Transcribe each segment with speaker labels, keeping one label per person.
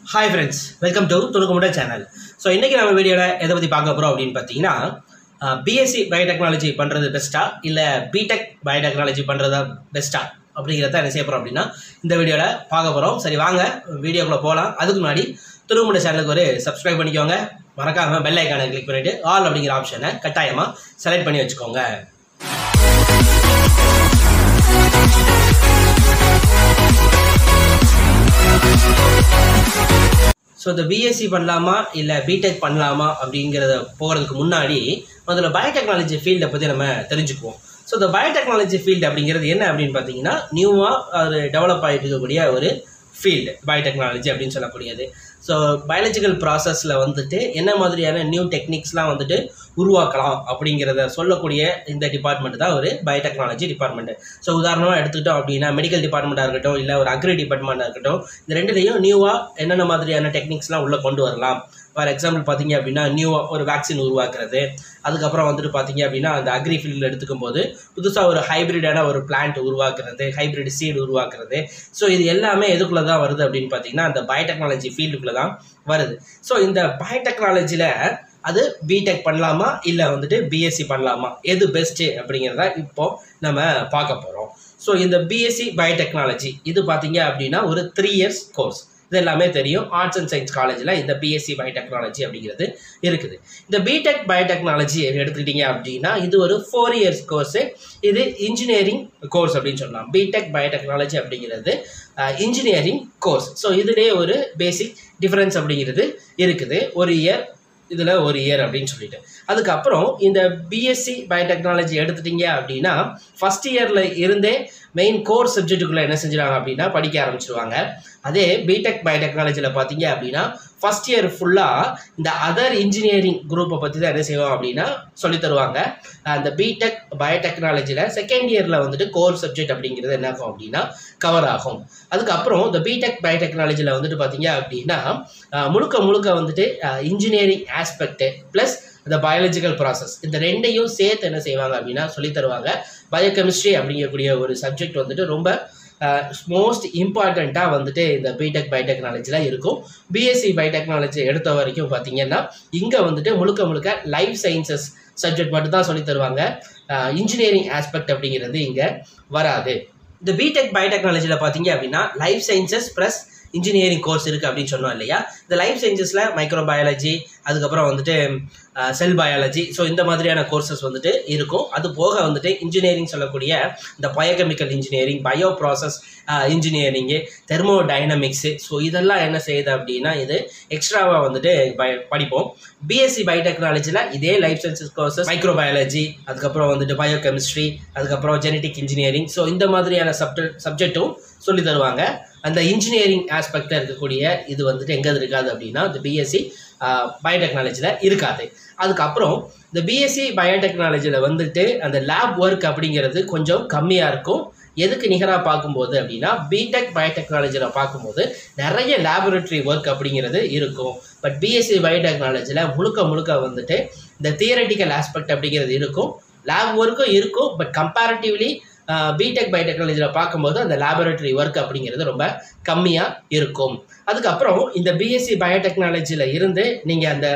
Speaker 1: hi friends welcome to துணுக்குமுட channel so இன்றைக்கி நம்ம வீடியோவில் எதை பற்றி பார்க்க போகிறோம் அப்படின்னு பார்த்தீங்கன்னா பிஎஸ்சி பயோடெக்னாலஜி பண்ணுறது பெஸ்ட்டா இல்லை பிடெக் பயோடெக்னாலஜி பண்ணுறதா பெஸ்ட்டா அப்படிங்கிறத என்ன செய்ய போகிறோம் அப்படின்னா இந்த வீடியோவில் பார்க்க போகிறோம் சரி வாங்க வீடியோக்குள்ளே போகலாம் அதுக்கு முன்னாடி துணுக்குமுட சேனலுக்கு ஒரு சப்ஸ்கிரைப் பண்ணிக்கோங்க மறக்காமல் பெல் ஐக்கானை கிளிக் பண்ணிவிட்டு ஆல் அப்படிங்கிற ஆப்ஷனை கட்டாயமாக செலக்ட் பண்ணி வச்சுக்கோங்க ஸோ இந்த பிஎஸ்சி பண்ணலாமா இல்லை பிடெக் பண்ணலாமா அப்படிங்கிறத போகிறதுக்கு முன்னாடி முதல்ல பயோடெக்னாலஜி ஃபீல்டை பற்றி நம்ம தெரிஞ்சுக்குவோம் ஸோ இந்த பயோடெக்னாலஜி ஃபீல்டு அப்படிங்கிறது என்ன அப்படின்னு பார்த்தீங்கன்னா நியூவாக அது டெவலப் ஆகிட்டு இருக்கக்கூடிய ஒரு ஃபீல்டு பயோடெக்னாலஜி அப்படின்னு சொல்லக்கூடியது ஸோ பயாலஜிக்கல் ப்ராசஸில் வந்துட்டு என்ன மாதிரியான நியூ டெக்னிக்ஸ்லாம் வந்துட்டு உருவாக்கலாம் அப்படிங்கிறத சொல்லக்கூடிய இந்த டிபார்ட்மெண்ட் தான் ஒரு பயோடெக்னாலஜி டிபார்ட்மெண்ட் ஸோ உதாரணமாக எடுத்துக்கிட்டோம் அப்படின்னா மெடிக்கல் டிபார்ட்மெண்ட்டாக இருக்கட்டும் இல்லை ஒரு அக்ரி டிபார்ட்மெண்ட்டாக இருக்கட்டும் இந்த ரெண்டுலேயும் நியூவாக என்னென்ன மாதிரியான டெக்னிக்ஸ்லாம் உள்ளே கொண்டு வரலாம் ஃபார் எக்ஸாம்பிள் பார்த்தீங்க அப்படின்னா நியூவாக ஒரு வேக்சின் உருவாக்குறது அதுக்கப்புறம் வந்துட்டு பார்த்தீங்க அப்படின்னா அந்த அக்ரி ஃபீல்டில் எடுத்துக்கும் போது புதுசாக ஒரு ஹைப்ரிடான ஒரு பிளான்ட் உருவாக்குறது ஹைப்ரிட் சீடு உருவாக்குறது ஸோ இது எல்லாமே எதுக்குள்ளே தான் வருது அப்படின்னு பார்த்தீங்கன்னா அந்த பயோடெக்னாலஜி ஃபீல்டுக்குள்ளே தான் வருது ஸோ இந்த பயோடெக்னாலஜியில் அது பிடெக் பண்ணலாமா இல்லை வந்துட்டு பிஎஸ்சி பண்ணலாமா எது பெஸ்ட்டு அப்படிங்கிறத இப்போ நம்ம பார்க்க போகிறோம் ஸோ இந்த பிஎஸ்சி பயோடெக்னாலஜி இது பார்த்தீங்க அப்படின்னா ஒரு த்ரீ இயர்ஸ் கோர்ஸ் இது எல்லாமே தெரியும் ஆர்ட்ஸ் அண்ட் சயின்ஸ் காலேஜில் இந்த பிஎஸ்சி பயோடெக்னாலஜி அப்படிங்கிறது இருக்குது இந்த பிடெக் பயோடெக்னாலஜி எடுத்துக்கிட்டீங்க அப்படின்னா இது ஒரு ஃபோர் இயர்ஸ் கோர்ஸு இது இன்ஜினியரிங் கோர்ஸ் அப்படின்னு சொல்லலாம் பிடெக் பயோடெக்னாலஜி அப்படிங்கிறது இன்ஜினியரிங் கோர்ஸ் ஸோ இதுலேயே ஒரு பேசிக் டிஃப்ரென்ஸ் அப்படிங்கிறது இருக்குது ஒரு இயர் இதில் ஒரு இயர் அப்படின்னு சொல்லிட்டு அதுக்கப்புறம் இந்த பிஎஸ்சி பயோடெக்னாலஜி எடுத்துட்டீங்க அப்படின்னா ஃபஸ்ட் இயரில் இருந்தே மெயின் கோர் சப்ஜெக்ட்டுக்குள்ளே என்ன செஞ்சுறாங்க அப்படின்னா படிக்க ஆரம்பிச்சிருவாங்க அதே பிடெக் பயோடெக்னாலஜியில் பார்த்தீங்க அப்படின்னா ஃபஸ்ட் இயர் ஃபுல்லாக இந்த அதர் இன்ஜினியரிங் குரூப்பை பற்றி தான் என்ன செய்வோம் அப்படின்னா சொல்லி தருவாங்க அந்த பிடெக் பயோடெக்னாலஜியில் செகண்ட் இயரில் வந்துட்டு கோர் சப்ஜெக்ட் அப்படிங்கிறது என்ன ஆகும் அப்படின்னா கவர் ஆகும் அதுக்கப்புறம் இந்த பிடெக் பயோடெக்னாலஜியில் வந்துட்டு பார்த்தீங்க அப்படின்னா முழுக்க முழுக்க வந்துட்டு இன்ஜினியரிங் ஆஸ்பெக்ட் ப்ளஸ் இந்த பயாலஜிக்கல் ப்ராசஸ் இந்த ரெண்டையும் சேர்த்து என்ன செய்வாங்க அப்படின்னா சொல்லி தருவாங்க பயோகெமிஸ்ட்ரி அப்படிங்கக்கூடிய ஒரு சப்ஜெக்ட் வந்துட்டு ரொம்ப மோஸ்ட் இம்பார்ட்டண்ட்டாக வந்துட்டு இந்த பிடெக் பயோடெக்னாலஜியில் இருக்கும் பிஎஸ்சி பயோடெக்னாலஜி எடுத்த வரைக்கும் பார்த்தீங்கன்னா இங்கே வந்துட்டு முழுக்க முழுக்க லைஃப் சயின்சஸ் சப்ஜெக்ட் மட்டும் தான் சொல்லி தருவாங்க இன்ஜினியரிங் ஆஸ்பெக்ட் அப்படிங்கிறது இங்கே வராது இந்த பிடெக் பயோடெக்னாலஜியில் பார்த்தீங்க அப்படின்னா life sciences plus engineering course இருக்குது அப்படின்னு சொன்னோம் இல்லையா இந்த லைஃப் சயின்சஸில் மைக்ரோ பயாலஜி அதுக்கப்புறம் வந்துட்டு செல் பயாலஜி ஸோ இந்த மாதிரியான கோர்சஸ் வந்துட்டு இருக்கும் அது போக வந்துட்டு இன்ஜினியரிங் சொல்லக்கூடிய இந்த biochemical engineering bio process engineering thermodynamics so இதெல்லாம் என்ன செய்யுது அப்படின்னா இது எக்ஸ்ட்ராவாக வந்துட்டு பய படிப்போம் பிஎஸ்சி பயோடெக்னாலஜியில் இதே life sciences courses microbiology அதுக்கப்புறம் வந்துட்டு பயோகெமிஸ்ட்ரி அதுக்கப்புறம் ஜெனட்டிக் இன்ஜினியரிங் ஸோ இந்த மாதிரியான சப்ஜெக்ட் சப்ஜெக்ட்டும் சொல்லி தருவாங்க அந்த இன்ஜினியரிங் ஆஸ்பெக்டில் இருக்கக்கூடிய இது வந்துட்டு எங்கே இருக்காது அப்படின்னா இந்த பிஎஸ்சி பயோடெக்னாலஜியில் இருக்காது அதுக்கப்புறம் இந்த பிஎஸ்சி பயோடெக்னாலஜியில் வந்துட்டு அந்த லேப் ஒர்க் அப்படிங்கிறது கொஞ்சம் கம்மியாக இருக்கும் எதுக்கு நிகராக பார்க்கும்போது அப்படின்னா பிடெக் பயோடெக்னாலஜியில் பார்க்கும்போது நிறைய லேபரட்டரி ஒர்க் அப்படிங்கிறது இருக்கும் பட் பிஎஸ்சி பயோடெக்னாலஜியில் முழுக்க முழுக்க வந்துட்டு இந்த தியரட்டிக்கல் ஆஸ்பெக்ட் அப்படிங்கிறது இருக்கும் லேப் ஒர்க்கும் இருக்கும் பட் கம்பேரிட்டிவ்லி பிடெக் பயோடெக்னாலஜியில் பார்க்கும்போது அந்த லேபரட்டரி ஒர்க் அப்படிங்கிறது ரொம்ப கம்மியாக இருக்கும் அதுக்கப்புறம் இந்த பிஎஸ்சி பயோடெக்னாலஜியில் இருந்து நீங்கள் அந்த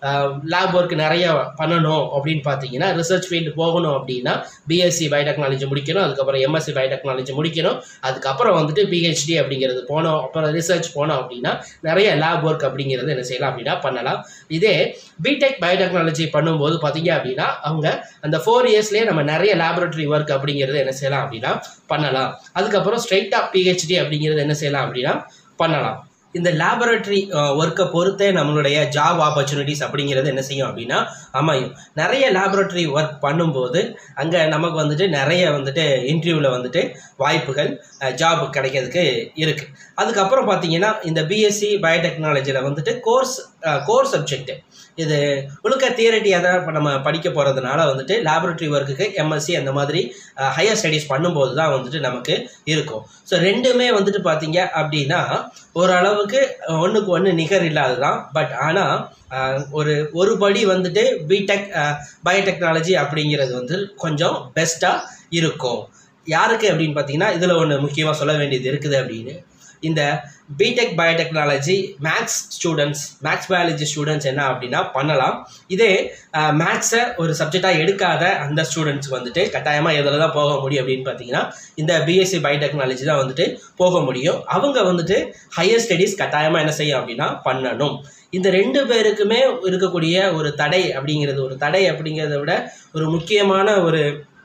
Speaker 1: லேப் ஒர்க் நிறைய பண்ணணும் அப்படின்னு பார்த்தீங்கன்னா ரிசர்ச் ஃபீல்டு போகணும் அப்படின்னா பிஎஸ்சி பயோடெக்னாலஜி முடிக்கணும் அதுக்கப்புறம் எம்எஸ்சி பயோடெக்னாலஜி முடிக்கணும் அதுக்கப்புறம் வந்துட்டு பிஹெச்டி அப்படிங்கிறது போனோம் அப்புறம் ரிசர்ச் போனோம் அப்படின்னா நிறைய லேப் ஒர்க் அப்படிங்கிறது என்ன செய்யலாம் அப்படின்னா பண்ணலாம் இதே பிடெக் பயோடெக்னாலஜி பண்ணும்போது பார்த்தீங்க அப்படின்னா அவங்க அந்த ஃபோர் இயர்ஸ்லேயே நம்ம நிறைய லேபரட்டரி ஒர்க் அப்படிங்கிறது என்ன செய்யலாம் அப்படின்னா பண்ணலாம் அதுக்கப்புறம் ஸ்ட்ரைட்டாக பிஹெச்டி அப்படிங்கிறது என்ன செய்யலாம் அப்படின்னா பண்ணலாம் இந்த லேபரட்டரி ஒர்க்கை பொறுத்தே நம்மளுடைய ஜாப் ஆப்பர்ச்சுனிட்டிஸ் அப்படிங்கிறது என்ன செய்யும் அப்படின்னா அமையும் நிறைய லேபரட்டரி ஒர்க் பண்ணும்போது அங்கே நமக்கு வந்துட்டு நிறைய வந்துட்டு இன்டர்வியூவில் வந்துட்டு வாய்ப்புகள் ஜாப் கிடைக்கிறதுக்கு இருக்குது அதுக்கப்புறம் பார்த்தீங்கன்னா இந்த பிஎஸ்சி பயோடெக்னாலஜியில் வந்துட்டு கோர்ஸ் கோர் சப்ஜெக்ட் இது முழுக்க தியரட்டியாக தான் இப்போ நம்ம படிக்க போகிறதுனால வந்துட்டு லேபரட்டரி ஒர்க்குக்கு எம்எஸ்சி அந்த மாதிரி ஹையர் ஸ்டடீஸ் பண்ணும்போது தான் வந்துட்டு நமக்கு இருக்கும் ஸோ ரெண்டுமே வந்துட்டு பார்த்தீங்க அப்படின்னா ஓரளவுக்கு ஒன்றுக்கு ஒன்று நிகர் இல்லாது தான் பட் ஆனால் ஒரு ஒரு படி வந்துட்டு பிடெக் பயோடெக்னாலஜி அப்படிங்கிறது வந்து கொஞ்சம் பெஸ்ட்டாக இருக்கும் யாருக்கு அப்படின்னு பார்த்தீங்கன்னா இதில் ஒன்று முக்கியமாக சொல்ல வேண்டியது இருக்குது அப்படின்னு இந்த BTech biotechnology maths students maths biology students என்ன அப்படின்னா பண்ணலாம் இதே மேக்ஸை ஒரு சப்ஜெக்டாக எடுக்காத அந்த ஸ்டூடெண்ட்ஸ்க்கு வந்துட்டு கட்டாயமாக எதில் தான் போக முடியும் அப்படின்னு பார்த்தீங்கன்னா இந்த பிஎஸ்சி பயோடெக்னாலஜி தான் வந்துட்டு போக முடியும் அவங்க வந்துட்டு ஹையர் ஸ்டடீஸ் கட்டாயமாக என்ன செய்யும் அப்படின்னா பண்ணணும் இந்த ரெண்டு பேருக்குமே இருக்கக்கூடிய ஒரு தடை அப்படிங்கிறது ஒரு தடை அப்படிங்கிறத விட ஒரு முக்கியமான ஒரு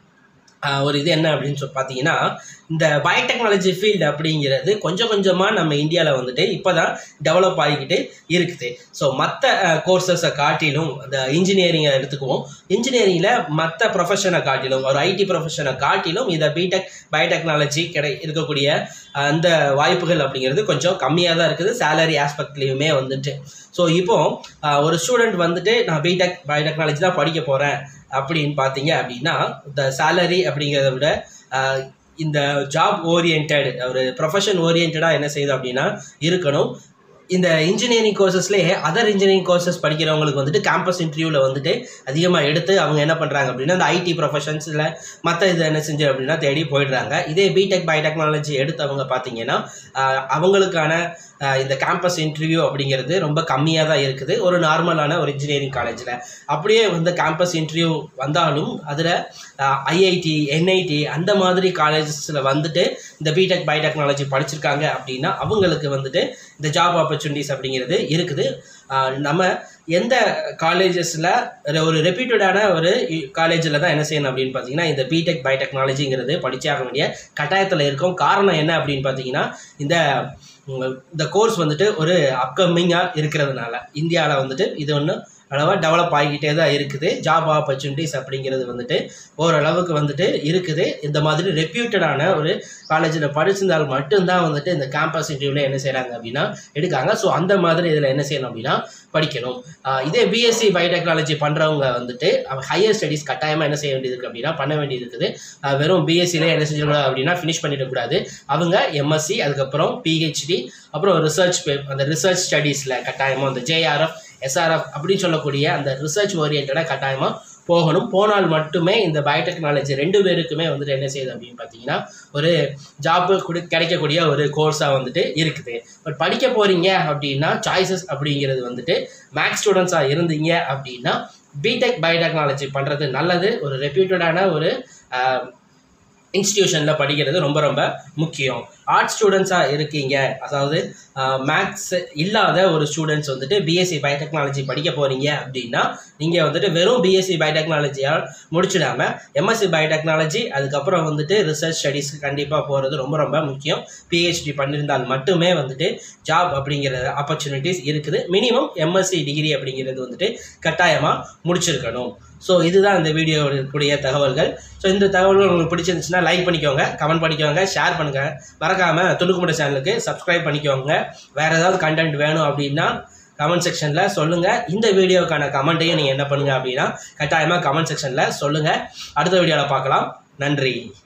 Speaker 1: ஆஹ், ஒரு இது என்ன அப்படின்னு சொல்லி பார்த்தீங்கன்னா இந்த பயோடெக்னாலஜி ஃபீல்டு அப்படிங்கிறது கொஞ்சம் கொஞ்சமாக நம்ம இந்தியாவில் வந்துட்டு இப்போ தான் டெவலப் ஆகிக்கிட்டு இருக்குது ஸோ மற்ற கோர்சஸை காட்டிலும் அந்த இன்ஜினியரிங்கை எடுத்துக்குவோம் இன்ஜினியரிங்கில் மற்ற ப்ரொஃபஷனை காட்டிலும் ஒரு ஐடி ப்ரொஃபஷனை காட்டிலும் இந்த பிடெக் பயோடெக்னாலஜி கிடை இருக்கக்கூடிய அஹ், அந்த வாய்ப்புகள் அப்படிங்கிறது கொஞ்சம் கம்மியாக தான் இருக்குது சேலரி ஆஸ்பெக்ட்லேயுமே வந்துட்டு ஸோ இப்போ அஹ், ஒரு ஸ்டூடெண்ட் வந்துட்டு நான் பிடெக் பயோடெக்னாலஜி தான் படிக்க போகிறேன் அப்படின்னு பார்த்தீங்க அப்படின்னா இந்த சேலரி அப்படிங்கிறத விட அஹ், இந்த ஜாப் ஓரியன்ட் ஒரு ப்ரொஃபஷன் ஓரியன்டாக என்ன செய்யுது அப்படின்னா இருக்கணும் இந்த இன்ஜினியரிங் கோர்சஸ்லேயே அதர் இன்ஜினியரிங் கோர்சஸ் படிக்கிறவங்களுக்கு வந்துட்டு கேம்பஸ் இன்டர்வியூவில் வந்துட்டு அதிகமாக எடுத்து அவங்க என்ன பண்ணுறாங்க அப்படின்னா இந்த ஐடி ப்ரொஃபஷன்ஸில் மற்ற இது என்ன செஞ்சு அப்படின்னா தேடி போயிடுறாங்க இதே பிடெக் பயோடெக்னாலஜி எடுத்தவங்க பார்த்தீங்கன்னா ஆஹ், அவங்களுக்கான ஆஹ், இந்த கேம்பஸ் இன்டர்வியூ அப்படிங்கிறது ரொம்ப கம்மியாக தான் இருக்குது ஒரு நார்மலான ஒரு இன்ஜினியரிங் காலேஜில் அப்படியே வந்து கேம்பஸ் இன்டர்வியூ வந்தாலும் அதில் ஐஐடி என்ஐடி அந்த மாதிரி காலேஜஸில் வந்துட்டு இந்த பிடெக் பயோடெக்னாலஜி படிச்சிருக்காங்க அப்படின்னா அவங்களுக்கு வந்துட்டு இந்த ஜாப் ஆப்பர்ச்சுனிட்டிஸ் அப்படிங்கிறது இருக்குது ஆஹ் நம்ம எந்த காலேஜஸில் ஒரு ரெப்யூட்டடான ஒரு காலேஜில் தான் என்ன செய்யணும் அப்படின்னு பார்த்தீங்கன்னா இந்த பிடெக் பயோடெக்னாலஜிங்கிறது படிச்சே ஆக வேண்டிய கட்டாயத்தில் இருக்கும் காரணம் என்ன அப்படின்னு பார்த்தீங்கன்னா இந்த உங்க- இந்த கோர்ஸ் வந்துட்டு ஒரு அப்கமிங்காக இருக்கிறதுனால இந்தியாவில் வந்துட்டு இது ஒன்று அளவாக டெவலப் ஆகிக்கிட்டே தான் இருக்குது ஜாப் ஆப்பர்ச்சுனிட்டிஸ் அப்படிங்கிறது வந்துட்டு ஓரளவுக்கு வந்துட்டு இருக்குது இந்த மாதிரி ரெப்யூட்டடான ஒரு காலேஜில் படிச்சிருந்தால் மட்டும்தான் வந்துட்டு இந்த கேம்பஸ் இன்டர்வியூவில் என்ன செய்கிறாங்க அப்படின்னா எடுக்காங்க ஸோ அந்த மாதிரி இதில் என்ன செய்யணும் அப்படின்னா படிக்கணும் ஆஹ் இதே பிஎஸ்சி பயோடெக்னாலஜி பண்ணுறவங்க வந்துட்டு ஹையர் ஸ்டடீஸ் கட்டாயமாக என்ன செய்ய வேண்டியது இருக்குது அப்படின்னா பண்ண வேண்டியது இருக்குது ஆஹ் வெறும் பிஎஸ்சிலே என்ன செஞ்சிடக்கூடாது அப்படின்னா ஃபினிஷ் பண்ணிடக்கூடாது அவங்க எம்எஸ்சி அதுக்கப்புறம் பிஹெச்டி அப்புறம் ரிசர்ச் அந்த ரிசர்ச் ஸ்டடீஸில் கட்டாயமாக அந்த ஜேஆர்எஃப் எஸ்ஆர்எஃப் அப்படின்னு சொல்லக்கூடிய அந்த ரிசர்ச் ஓரியன்டாக கட்டாயமாக போகணும் போனால் மட்டுமே இந்த பயோடெக்னாலஜி ரெண்டு பேருக்குமே வந்துட்டு என்ன செய்யுது அப்படின்னு பார்த்தீங்கன்னா ஒரு ஜாப் கொடு கிடைக்கக்கூடிய ஒரு கோர்ஸாக வந்துட்டு இருக்குது பட் படிக்க போகிறீங்க அப்படின்னா சாய்ஸஸ் அப்படிங்கிறது வந்துட்டு மேக்ஸ் ஸ்டூடெண்ட்ஸாக இருந்தீங்க அப்படின்னா பிடெக் பயோடெக்னாலஜி பண்ணுறது நல்லது ஒரு ரெப்யூட்டடான ஒரு இன்ஸ்டிடியூஷனில் படிக்கிறது ரொம்ப ரொம்ப முக்கியம் ஆர்ட்ஸ் ஸ்டூடெண்ட்ஸாக இருக்கீங்க அதாவது மேக்ஸ் இல்லாத ஒரு ஸ்டூடெண்ட்ஸ் வந்துட்டு பிஎஸ்சி பயோடெக்னாலஜி படிக்க போகிறீங்க அப்படின்னா நீங்கள் வந்துட்டு வெறும் பிஎஸ்சி பயோடெக்னாலஜியால் முடிச்சிடாம எம்எஸ்சி பயோடெக்னாலஜி அதுக்கப்புறம் வந்துட்டு ரிசர்ச் ஸ்டடீஸ்க்கு கண்டிப்பாக போகிறது ரொம்ப ரொம்ப முக்கியம் பிஹெச்டி பண்ணியிருந்தால் மட்டுமே வந்துட்டு ஜாப் அப்படிங்கிற ஆப்பர்ச்சுனிட்டிஸ் இருக்குது மினிமம் எம்எஸ்சி டிகிரி அப்படிங்கிறது வந்துட்டு கட்டாயமாக முடிச்சிருக்கணும் ஸோ இதுதான் இந்த வீடியோவில் இருக்கக்கூடிய தகவல்கள் ஸோ இந்த தகவல்கள் உங்களுக்கு பிடிச்சிருந்துச்சுன்னா லைக் பண்ணிக்கோங்க கமெண்ட் பண்ணிக்கோங்க ஷேர் பண்ணுங்கள் மறக்காமல் துணுக்குமுட சேனலுக்கு சப்ஸ்கிரைப் பண்ணிக்கோங்க வேறு ஏதாவது கண்டென்ட் வேணும் அப்படின்னா கமெண்ட் செக்ஷனில் சொல்லுங்கள் இந்த வீடியோக்கான கமெண்ட்டையும் நீங்கள் என்ன பண்ணுங்கள் அப்படின்னா கட்டாயமாக கமெண்ட் செக்ஷனில் சொல்லுங்கள் அடுத்த வீடியோவில் பார்க்கலாம் நன்றி